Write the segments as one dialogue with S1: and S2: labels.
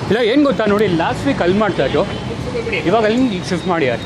S1: ಇಲ್ಲ ಏನು ಗೊತ್ತಾ ನೋಡಿ ಲಾಸ್ಟ್ ವೀಕ್ ಅಲ್ಲಿ ಮಾಡ್ತಾ ಇದ್ದು ಇವಾಗ ಅಲ್ಲಿ ಈಗ ಶಿಫ್ಟ್ ಮಾಡಿದ್ದಾರೆ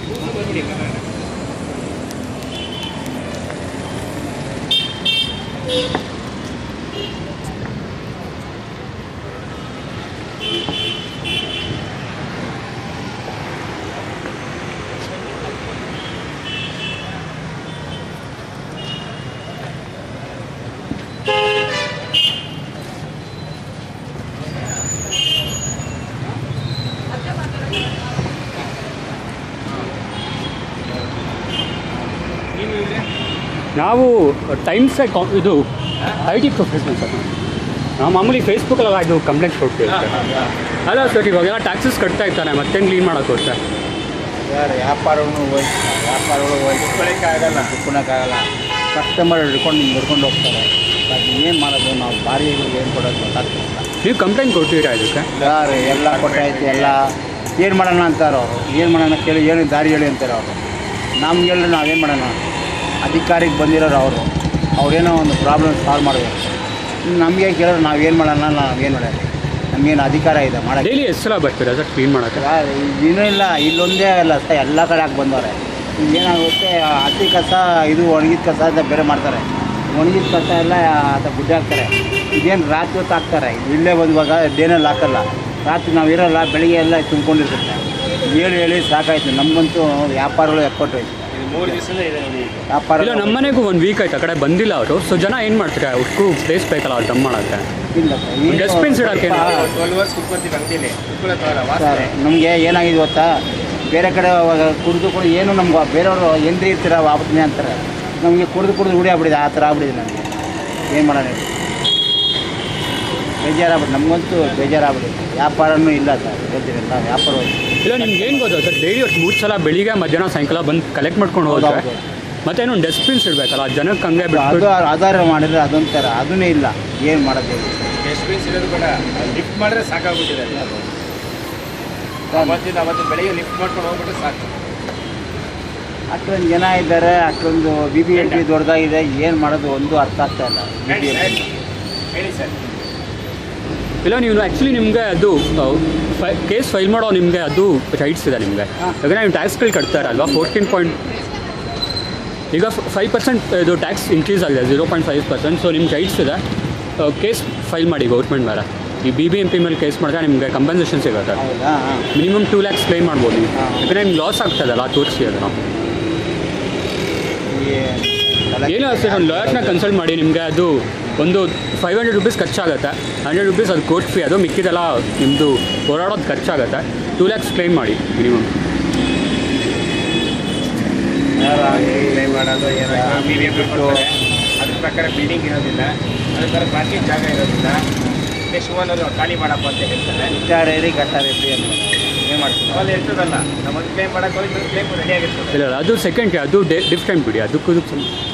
S1: ನಾವು ಟೈಮ್ಸ್ ಇದು ಐ ಟಿ ಪ್ರೊಫೆಷನಲ್ ಸರ್ ನಾವು ಮಾಮೂಲಿ ಫೇಸ್ಬುಕ್ಕಲ್ಲ ಇದು ಕಂಪ್ಲೇಂಟ್ ಕೊಡ್ತೀವಿ ಸರ್ ಅಲ್ಲ ಸರ್ ಇವಾಗೆಲ್ಲ ಟ್ಯಾಕ್ಸಸ್ ಕಟ್ತಾ ಇರ್ತಾನೆ ಮತ್ತೇನು ಕ್ಲೀನ್ ಮಾಡೋಕೆ ಸರ್
S2: ಸರ್ ವ್ಯಾಪಾರವನ್ನು ವ್ಯಾಪಾರಗಳು ಆಗಲ್ಲ ಕುಕ್ಕೊಳಕ್ಕಾಗಲ್ಲ ಕಸ್ಟಮರ್ ಹಿಡ್ಕೊಂಡು ಹಿಂಗೆ ಹಿಡ್ಕೊಂಡು ಹೋಗ್ತಾರೆ ಅದು ಏನು ಮಾಡೋದು ನಾವು ಬಾಡಿಗೆಗಳಿಗೆ ಏನು ಕೊಡೋದು ಗೊತ್ತಾಗ್ತಿಲ್ಲ
S1: ನೀವು ಕಂಪ್ಲೇಂಟ್ ಕೊಡ್ತೀರಾ ಇದಕ್ಕೆ
S2: ಸರ್ ಎಲ್ಲ ಕೊಟ್ಟಾಯ್ತು ಎಲ್ಲ ಏನು ಮಾಡೋಣ ಅಂತಾರೆ ಅವರು ಏನು ಮಾಡೋಣ ಕೇಳಿ ಏನು ದಾರಿ ಹೇಳಿ ಅಂತಾರೆ ಅವರು ನಮ್ಗೆ ಹೇಳಿದ್ರೆ ನಾವೇನು ಮಾಡೋಣ ಅಧಿಕಾರಿಗೆ ಬಂದಿರೋರು ಅವರು ಅವ್ರೇನೋ ಒಂದು ಪ್ರಾಬ್ಲಮ್ ಸಾಲ್ವ್ ಮಾಡಬೇಕು ನಮಗೆ ಕೇಳಿದ್ರೆ ನಾವೇನು ಮಾಡೋಣ ನಾವೇನು ಮಾಡೋಣ ನಮಗೇನು ಅಧಿಕಾರ ಇದೆ ಮಾಡೋಕ್ಕೆ
S1: ಡೈಲಿ ಎಷ್ಟು ಸಲ ಬರ್ತೀರಾ ಸರ್ ಕ್ಲೀನ್ ಮಾಡೋಕ್ಕೆ
S2: ಇನ್ನೂ ಇಲ್ಲ ಇಲ್ಲೊಂದೇ ಅಲ್ಲ ಸರ್ ಎಲ್ಲ ಕಡೆ ಹಾಕಿ ಬಂದವ್ರೆ ಏನಾಗುತ್ತೆ ಹಸಿ ಕಸ ಇದು ಒಣಗಿದ ಕಸ ಅಂತ ಬೇರೆ ಮಾಡ್ತಾರೆ ಒಣಗಿದ ಕಸ ಎಲ್ಲ ಅದು ಗುಡ್ಡೆ ಹಾಕ್ತಾರೆ ಇದೇನು ರಾತ್ರಿ ಹೊತ್ತು ಹಾಕ್ತಾರೆ ಇಲ್ಲೇ ಬಂದುವಾಗ ಡೇನಲ್ಲಿ ಹಾಕಲ್ಲ ರಾತ್ರಿ ನಾವು ಇರೋಲ್ಲ ಬೆಳಿಗ್ಗೆ ಎಲ್ಲ ತುಂಬ್ಕೊಂಡಿರ್ತೈತೆ ಹೇಳಿ ಹೇಳಿ ಸಾಕಾಯ್ತು ನಮಗಂತೂ ವ್ಯಾಪಾರಗಳು ಎಪ್ಪಟ್ಟು ಹೋಯ್ತು
S3: ಮೂರು ದಿವಸದಿಂದ ಇದೆ ನೋಡಿ
S2: ವ್ಯಾಪಾರ
S1: ಇಲ್ಲ ನಮ್ಮ ಮನೆಗೂ ಒಂದು ವೀಕ್ ಆಯ್ತು ಆ ಕಡೆ ಬಂದಿಲ್ಲ ಅವರು ಸೊ ಜನ ಏನು ಮಾಡ್ತಾರೆ ಅವ್ರಿಗೂ ಪ್ಲೇಸ್ ಬೇಕಲ್ಲ ಅವ್ರು ಡಮ್ ಮಾಡೋಕ್ಕೆ
S2: ಇಲ್ಲ ಸರ್ ಏನು
S1: Dustbins ಇಡಕ್ಕೆ ಏನು?
S2: ಸ್ವಲ್ಪ
S3: ಟ್ವೆಲ್ ಅವರ್ಸ್ ಕುತ್ಕೊತೀವಿ ಅಂಗಡಿಲಿ ಕುತ್ಕೊಳ್ಳೋಕ್ಕಲ್ಲ
S2: ಸರ್
S3: ವಾಸನೆ
S2: ನಮಗೆ ಏನಾಗಿದೆ ಗೊತ್ತಾ ಬೇರೆ ಕಡೆ ಅವಾಗ ಕುಡಿದು ಕೂಡ ಏನು ನಮ್ಗೆ ಬೇರೆಯವರು ಎಂದ್ರಿ ಇರ್ತೀರ ವಾಪಸ್ನೇ ಅಂತಾರೆ ನಮಗೆ ಕುಡಿದು ಕುಡಿದು ರೂಢಿ ಆಗ್ಬಿಟ್ಟಿದೆ ಆ ಥರ ಆಗ್ಬಿಟ್ಟಿದೆ ನನಗೆ ಏನು ಮಾಡೋಣ ಹೇಳಿ? ಬೇಜಾರಾಗ್ಬಿಟ್ಟು ನಮಗಂತೂ ಬೇಜಾರಾಗ್ಬಿಟ್ಟಿದೆ ವ್ಯಾಪಾರನೂ ಇಲ್ಲ ಸರ್ ಹೇಳ್ತೀರಲ್ಲ ವ್ಯಾಪಾರ ಹೋಯ್ತು.
S1: ಇಲ್ಲ ನಿಮ್ಗೆ ಏನು ಗೊತ್ತಾ ಸರ್ ಡೈಲಿ ಒಟ್ಟು ಮೂರು ಸಲ ಬೆಳಿಗ್ಗೆ ಮಧ್ಯಾಹ್ನ ಸಾಯಂಕಾಲ ಬಂದು ಕಲೆಕ್ಟ್ ಮಾಡ್ಕೊಂಡು ಹೋದ್ರೆ
S2: ಹೌದು.
S1: ಮತ್ತೇನು ಡಸ್ಟ್ಬಿನ್ಸ್ ಇಡಬೇಕಲ್ಲ ಜನಕ್ಕೆ ಹಂಗೆ
S2: ಅದು
S1: ಬಿಟ್ಬಿಟ್ಟು
S2: ಆಧಾರ ಮಾಡಿದ್ರೆ ಅದೊಂಥರ ಅದನ್ನೇ ಇಲ್ಲ ಏನು ಮಾಡೋದು ಹೇಳಿ?
S3: ಡಸ್ಟ್ಬಿನ್ಸ್ ಇರೋದು ಕೂಡ ಲಿಫ್ಟ್ ಮಾಡಿದ್ರೆ ಸಾಕಾಗ್ಬಿಟ್ಟಿದೆ ಅದು ಅವತ್ತಿನ ಅವತ್ತು ಬೆಳಿಗ್ಗೆ ಲಿಫ್ಟ್ ಮಾಡ್ಕೊಂಡು ಹೋಗ್ಬಿಟ್ರೆ ಸಾಕು
S2: ಅಷ್ಟೊಂದು ಜನ ಇದ್ದಾರೆ ಅಷ್ಟೊಂದು ಬಿ ಬಿ ಎಲ್ ಟಿ ದೊಡ್ಡದಾಗಿದೆ ಏನು ಮಾಡೋದು ಒಂದು ಅರ್ಥ ಆಗ್ತಾ ಇಲ್ಲ ಬಿ
S3: ಹೇಳಿ
S2: ಬಿ ಎಲ್
S3: ಸರ್ ಹೇಳಿ ಸರ್
S1: ಇಲ್ಲ ನೀವು ಆ್ಯಕ್ಚುಲಿ ನಿಮಗೆ ಅದು ಕೇಸ್ ಫೈಲ್ ಮಾಡೋ ನಿಮಗೆ ಅದು ರೈಟ್ಸ್ ಇದೆ ನಿಮಗೆ ಯಾಕಂದರೆ ನೀವು ಟ್ಯಾಕ್ಸ್ಗಳು ಕಟ್ತಾರಲ್ವಾ ಫೋರ್ಟೀನ್ ಪಾಯಿಂಟ್ ಈಗ ಫೈವ್ ಪರ್ಸೆಂಟ್ ಇದು ಟ್ಯಾಕ್ಸ್ ಇನ್ಕ್ರೀಸ್ ಆಗಿದೆ zero point five percent so ನಿಮ್ಗೆ ರೈಟ್ಸ್ ಇದೆ ಕೇಸ್ ಫೈಲ್ ಮಾಡಿ ಗೌರ್ಮೆಂಟ್ ಮೇಲೆ ಈ ಬಿ ಬಿ ಎಂ ಪಿ ಮೇಲೆ ಕೇಸ್ ಮಾಡಿದ್ರೆ ನಿಮಗೆ ಕಂಪನ್ಸೇಷನ್ ಸಿಗುತ್ತೆ
S2: ಹೌದಾ ಹಾಂ
S1: ಮಿನಿಮಮ್ ಟೂ ಲ್ಯಾಕ್ಸ್ ಕ್ಲೈಮ್ ಮಾಡ್ಬೋದು ನೀವು
S2: ಹಾಂ.
S1: ಯಾಕಂದರೆ ನಿಮ್ಗೆ ಲಾಸ್ ಆಗ್ತದಲ್ಲ ತೋರಿಸಿ ಅದನ್ನು ಏನು ಸರ್ ಒಂದು ಲಾಯರ್ಸ್ನ ಕನ್ಸಲ್ಟ್ ಮಾಡಿ ನಿಮಗೆ ಅದು ಒಂದು ಫೈವ್ ಹಂಡ್ರೆಡ್ ರುಪೀಸ್ ಖರ್ಚಾಗುತ್ತೆ ಹಂಡ್ರೆಡ್ ರುಪೀಸ್ ಅದು ಕೋರ್ಟ್ ಫೀ ಅದು ಮಿಕ್ಕಿದೆಲ್ಲ ನಿಮ್ಮದು ಓಡಾಡೋದು ಖರ್ಚಾಗುತ್ತೆ ಟೂ ಲ್ಯಾಕ್ಸ್ ಕ್ಲೈಮ್ ಮಾಡಿ ಮಿನಿಮಮ್
S3: ಕ್ಲೈಮ್ ಮಾಡೋದು ಏನೋ ಬಿ ಬಿ ಎಂ ಕೊಡ್ತಾರೆ ಅದ್ರ ಪ್ರಕಾರ ಬಿಲ್ಡಿಂಗ್ ಇರೋದಿಲ್ಲ ಅದ್ರ ಪ್ರಕಾರ ಪಾರ್ಕಿಂಗ್ ಜಾಗ ಇರೋದಿಲ್ಲ ನೆಕ್ಸ್ಟ್ ಓನರು ಖಾಲಿ ಮಾಡಪ್ಪ ಅಂತ ಹೇಳ್ತಾರೆ
S2: ಇಟ್ಟಾಡೇರಿ ಗಟ್ಟಾಡೇರಿ ಅಂತ ಏನು ಮಾಡ್ತೀವಿ
S3: ಅಲ್ಲಿ ಇರ್ತದಲ್ಲ ನಮ್ಮದು ಕ್ಲೈಮ್ ಮಾಡಕ್ಕೆ ಹೋಗಿ ಕ್ಲೈಮ್ ರೆಡಿ ಆಗಿರ್ತದೆ
S1: ಇಲ್ಲ ಅದು ಸೆಕೆಂಡ್ ಅದು ಡಿಫ್ರೆಂಟ್ ಬಿಡಿ ಅದಕ್ಕೂ ಇದಕ್ಕೂ